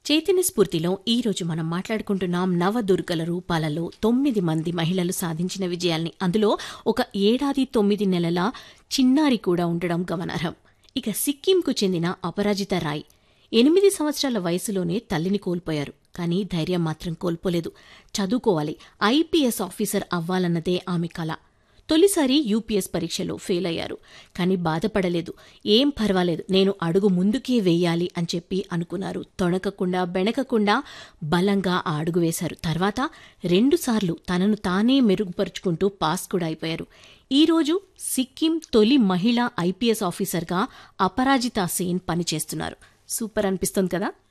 చైతన్య స్ఫూర్తిలో ఈ రోజు మనం మాట్లాడుకుంటున్నాం నవదుర్గల రూపాలలో తొమ్మిది మంది మహిళలు సాధించిన విజయాల్ని అందులో ఒక ఏడాది తొమ్మిది నెలల చిన్నారి కూడా ఉండడం గమనార్హం ఇక సిక్కింకు చెందిన అపరాజిత రాయ్ ఎనిమిది సంవత్సరాల వయసులోనే తల్లిని కోల్పోయారు కానీ ధైర్యం మాత్రం కోల్పోలేదు చదువుకోవాలి ఐపీఎస్ ఆఫీసర్ అవ్వాలన్నదే ఆమె కల తొలిసారి యూపీఎస్ పరీక్షలో ఫెయిల్ అయ్యారు కానీ బాధపడలేదు ఏం పర్వాలేదు నేను అడుగు ముందుకే వేయాలి అని చెప్పి అనుకున్నారు తొణకకుండా బెణకకుండా బలంగా ఆ అడుగు వేశారు తర్వాత రెండుసార్లు తనను తానే మెరుగుపరుచుకుంటూ పాస్ కూడా అయిపోయారు ఈరోజు సిక్కిం తొలి మహిళా ఐపీఎస్ ఆఫీసర్గా అపరాజితా సేన్ పనిచేస్తున్నారు సూపర్ అనిపిస్తుంది కదా